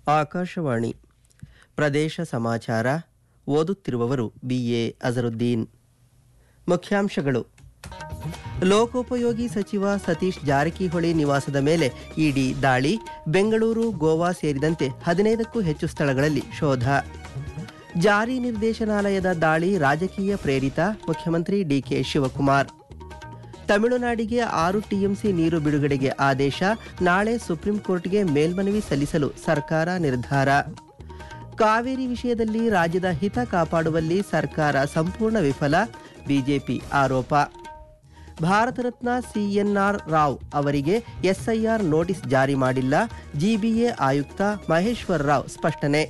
ಆಕಾಶವಾಣಿ ಪ್ರದೇಶ ಸಮಾಚಾರ ಓದುತ್ತಿರುವವರು ಬಿಎ ಅಜರುದ್ದೀನ್ ಮುಖ್ಯಾಂಶಗಳು ಲೋಕೋಪಯೋಗಿ ಸಚಿವ ಸತೀಶ್ ಜಾರಕಿಹೊಳಿ ನಿವಾಸದ ಮೇಲೆ ಇಡಿ ದಾಳಿ ಬೆಂಗಳೂರು ಗೋವಾ ಸೇರಿದಂತೆ ಹದಿನೈದಕ್ಕೂ ಹೆಚ್ಚು ಸ್ಥಳಗಳಲ್ಲಿ ಶೋಧ ಜಾರಿ ನಿರ್ದೇಶನಾಲಯದ ದಾಳಿ ರಾಜಕೀಯ ಪ್ರೇರಿತ ಮುಖ್ಯಮಂತ್ರಿ ಡಿಕೆ ಶಿವಕುಮಾರ್ ತಮಿಳುನಾಡಿಗೆ ಆರು ಟಿಎಂಸಿ ನೀರು ಬಿಡುಗಡೆಗೆ ಆದೇಶ ನಾಳೆ ಸುಪ್ರೀಂ ಕೋರ್ಟ್ಗೆ ಮೇಲ್ಮನವಿ ಸಲ್ಲಿಸಲು ಸರ್ಕಾರ ನಿರ್ಧಾರ ಕಾವೇರಿ ವಿಷಯದಲ್ಲಿ ರಾಜ್ಯದ ಹಿತ ಕಾಪಾಡುವಲ್ಲಿ ಸರ್ಕಾರ ಸಂಪೂರ್ಣ ವಿಫಲ ಬಿಜೆಪಿ ಆರೋಪ ಭಾರತ ರತ್ನ ಸಿಎನ್ಆರ್ ರಾವ್ ಅವರಿಗೆ ಎಸ್ಐಆರ್ ನೋಟಿಸ್ ಜಾರಿ ಮಾಡಿಲ್ಲ ಜಿಬಿಎ ಆಯುಕ್ತ ಮಹೇಶ್ವರ್ ರಾವ್ ಸ್ಪಷ್ಟನೆ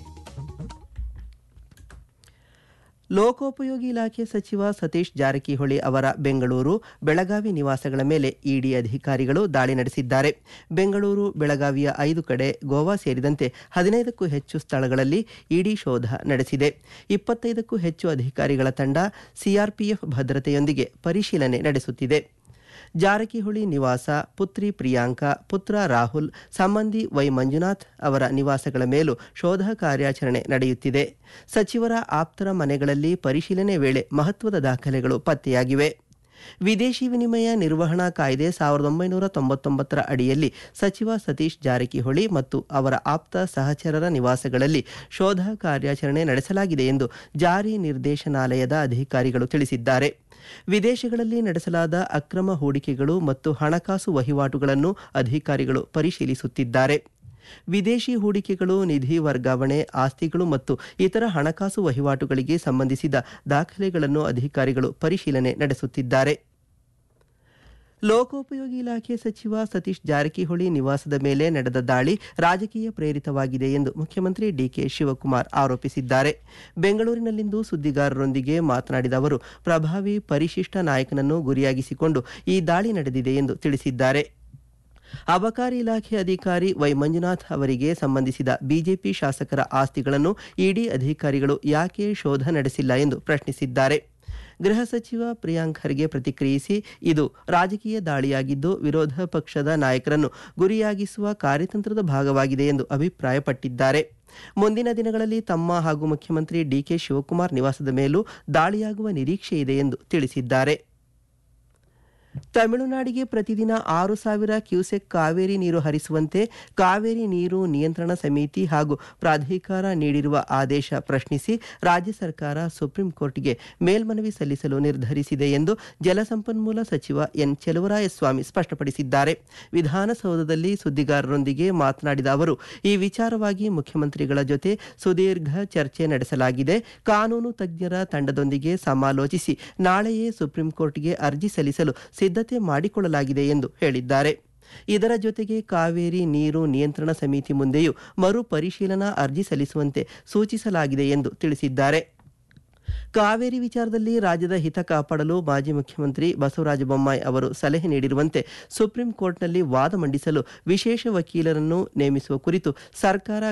ಲೋಕೋಪಯೋಗಿ ಇಲಾಖೆ ಸಚಿವ ಸತೀಶ್ ಜಾರಕಿಹೊಳಿ ಅವರ ಬೆಂಗಳೂರು ಬೆಳಗಾವಿ ನಿವಾಸಗಳ ಮೇಲೆ ಇಡಿ ಅಧಿಕಾರಿಗಳು ದಾಳಿ ನಡೆಸಿದ್ದಾರೆ ಬೆಂಗಳೂರು ಬೆಳಗಾವಿಯ ಐದು ಕಡೆ ಗೋವಾ ಸೇರಿದಂತೆ ಹದಿನೈದಕ್ಕೂ ಹೆಚ್ಚು ಸ್ಥಳಗಳಲ್ಲಿ ಇಡಿ ಶೋಧ ನಡೆಸಿದೆ ಇಪ್ಪತ್ತೈದಕ್ಕೂ ಹೆಚ್ಚು ಅಧಿಕಾರಿಗಳ ತಂಡ ಸಿಆರ್ಪಿಎಫ್ ಭದ್ರತೆಯೊಂದಿಗೆ ಪರಿಶೀಲನೆ ನಡೆಸುತ್ತಿದೆ ಜಾರಕಿಹೊಳಿ ನಿವಾಸ ಪುತ್ರಿ ಪ್ರಿಯಾಂಕಾ ಪುತ್ರ ರಾಹುಲ್ ಸಂಬಂಧಿ ವೈ ಮಂಜುನಾಥ್ ಅವರ ನಿವಾಸಗಳ ಮೇಲೂ ಶೋಧ ಕಾರ್ಯಾಚರಣೆ ನಡೆಯುತ್ತಿದೆ ಸಚಿವರ ಆಪ್ತರ ಮನೆಗಳಲ್ಲಿ ಪರಿಶೀಲನೆ ವೇಳೆ ಮಹತ್ವದ ದಾಖಲೆಗಳು ಪತ್ತೆಯಾಗಿವೆ ವಿದೇಶಿ ವಿನಿಮಯ ನಿರ್ವಹಣಾ ಕಾಯ್ದೆ ಸಾವಿರದ ಒಂಬೈನೂರ ತೊಂಬತ್ತೊಂಬತ್ತರ ಅಡಿಯಲ್ಲಿ ಸಚಿವ ಸತೀಶ್ ಜಾರಕಿಹೊಳಿ ಮತ್ತು ಅವರ ಆಪ್ತ ಸಹಚರರ ನಿವಾಸಗಳಲ್ಲಿ ಶೋಧ ಕಾರ್ಯಾಚರಣೆ ನಡೆಸಲಾಗಿದೆ ಎಂದು ಜಾರಿ ನಿರ್ದೇಶನಾಲಯದ ಅಧಿಕಾರಿಗಳು ತಿಳಿಸಿದ್ದಾರೆ ವಿದೇಶಗಳಲ್ಲಿ ನಡೆಸಲಾದ ಅಕ್ರಮ ಹೂಡಿಕೆಗಳು ಮತ್ತು ಹಣಕಾಸು ವಹಿವಾಟುಗಳನ್ನು ಅಧಿಕಾರಿಗಳು ಪರಿಶೀಲಿಸುತ್ತಿದ್ದಾರೆ ವಿದೇಶಿ ಹೂಡಿಕೆಗಳು ನಿಧಿ ವರ್ಗಾವಣೆ ಆಸ್ತಿಗಳು ಮತ್ತು ಇತರ ಹಣಕಾಸು ವಹಿವಾಟುಗಳಿಗೆ ಸಂಬಂಧಿಸಿದ ದಾಖಲೆಗಳನ್ನು ಅಧಿಕಾರಿಗಳು ಪರಿಶೀಲನೆ ನಡೆಸುತ್ತಿದ್ದಾರೆ ಲೋಕೋಪಯೋಗಿ ಇಲಾಖೆ ಸಚಿವ ಸತೀಶ್ ಜಾರಕಿಹೊಳಿ ನಿವಾಸದ ಮೇಲೆ ನಡೆದ ದಾಳಿ ರಾಜಕೀಯ ಪ್ರೇರಿತವಾಗಿದೆ ಎಂದು ಮುಖ್ಯಮಂತ್ರಿ ಡಿಕೆ ಶಿವಕುಮಾರ್ ಆರೋಪಿಸಿದ್ದಾರೆ ಬೆಂಗಳೂರಿನಲ್ಲಿಂದು ಸುದ್ದಿಗಾರರೊಂದಿಗೆ ಮಾತನಾಡಿದ ಅವರು ಪ್ರಭಾವಿ ಪರಿಶಿಷ್ಟ ನಾಯಕನನ್ನು ಗುರಿಯಾಗಿಸಿಕೊಂಡು ಈ ದಾಳಿ ನಡೆದಿದೆ ಎಂದು ತಿಳಿಸಿದ್ದಾರೆ ಅಬಕಾರಿ ಇಲಾಖೆ ಅಧಿಕಾರಿ ವೈ ಮಂಜುನಾಥ್ ಅವರಿಗೆ ಸಂಬಂಧಿಸಿದ ಬಿಜೆಪಿ ಶಾಸಕರ ಆಸ್ತಿಗಳನ್ನು ಇಡಿ ಅಧಿಕಾರಿಗಳು ಯಾಕೆ ಶೋಧ ನಡೆಸಿಲ್ಲ ಎಂದು ಪ್ರಶ್ನಿಸಿದ್ದಾರೆ ಗೃಹ ಸಚಿವ ಪ್ರಿಯಾಂಕ್ ಖರ್ಗೆ ಪ್ರತಿಕ್ರಿಯಿಸಿ ಇದು ರಾಜಕೀಯ ದಾಳಿಯಾಗಿದ್ದು ವಿರೋಧ ಪಕ್ಷದ ನಾಯಕರನ್ನು ಗುರಿಯಾಗಿಸುವ ಕಾರ್ಯತಂತ್ರದ ಭಾಗವಾಗಿದೆ ಎಂದು ಅಭಿಪ್ರಾಯಪಟ್ಟಿದ್ದಾರೆ ಮುಂದಿನ ದಿನಗಳಲ್ಲಿ ತಮ್ಮ ಹಾಗೂ ಮುಖ್ಯಮಂತ್ರಿ ಡಿಕೆ ಶಿವಕುಮಾರ್ ನಿವಾಸದ ಮೇಲೂ ದಾಳಿಯಾಗುವ ನಿರೀಕ್ಷೆ ಇದೆ ಎಂದು ತಿಳಿಸಿದ್ದಾರೆ ತಮಿಳುನಾಡಿಗೆ ಪ್ರತಿದಿನ ಆರು ಸಾವಿರ ಕ್ಯೂಸೆಕ್ ಕಾವೇರಿ ನೀರು ಹರಿಸುವಂತೆ ಕಾವೇರಿ ನೀರು ನಿಯಂತ್ರಣ ಸಮಿತಿ ಹಾಗೂ ಪ್ರಾಧಿಕಾರ ನೀಡಿರುವ ಆದೇಶ ಪ್ರಶ್ನಿಸಿ ರಾಜ್ಯ ಸರ್ಕಾರ ಸುಪ್ರೀಂ ಕೋರ್ಟ್ಗೆ ಮೇಲ್ಮನವಿ ಸಲ್ಲಿಸಲು ನಿರ್ಧರಿಸಿದೆ ಎಂದು ಜಲಸಂಪನ್ಮೂಲ ಸಚಿವ ಎನ್ ಚೆಲುವರಾಯಸ್ವಾಮಿ ಸ್ಪಷ್ಟಪಡಿಸಿದ್ದಾರೆ ವಿಧಾನಸೌಧದಲ್ಲಿ ಸುದ್ದಿಗಾರರೊಂದಿಗೆ ಮಾತನಾಡಿದ ಅವರು ಈ ವಿಚಾರವಾಗಿ ಮುಖ್ಯಮಂತ್ರಿಗಳ ಜೊತೆ ಸುದೀರ್ಘ ಚರ್ಚೆ ನಡೆಸಲಾಗಿದೆ ಕಾನೂನು ತಜ್ಞರ ತಂಡದೊಂದಿಗೆ ಸಮಾಲೋಚಿಸಿ ನಾಳೆಯೇ ಸುಪ್ರೀಂ ಕೋರ್ಟ್ಗೆ ಅರ್ಜಿ ಸಲ್ಲಿಸಲು ಸಿದ್ಧತೆ ಮಾಡಿಕೊಳ್ಳಲಾಗಿದೆ ಎಂದು ಹೇಳಿದ್ದಾರೆ ಇದರ ಜೊತೆಗೆ ಕಾವೇರಿ ನೀರು ನಿಯಂತ್ರಣ ಸಮಿತಿ ಮುಂದೆಯೂ ಮರು ಪರಿಶೀಲನಾ ಅರ್ಜಿ ಸಲ್ಲಿಸುವಂತೆ ಸೂಚಿಸಲಾಗಿದೆ ಎಂದು ತಿಳಿಸಿದ್ದಾರೆ ಕಾವೇರಿ ವಿಚಾರದಲ್ಲಿ ರಾಜ್ಯದ ಹಿತ ಕಾಪಾಡಲು ಮಾಜಿ ಮುಖ್ಯಮಂತ್ರಿ ಬಸವರಾಜ ಬೊಮ್ಮಾಯಿ ಅವರು ಸಲಹೆ ನೀಡಿರುವಂತೆ ಸುಪ್ರೀಂ ಕೋರ್ಟ್ನಲ್ಲಿ ವಾದ ಮಂಡಿಸಲು ವಿಶೇಷ ವಕೀಲರನ್ನು ನೇಮಿಸುವ ಕುರಿತು ಸರ್ಕಾರ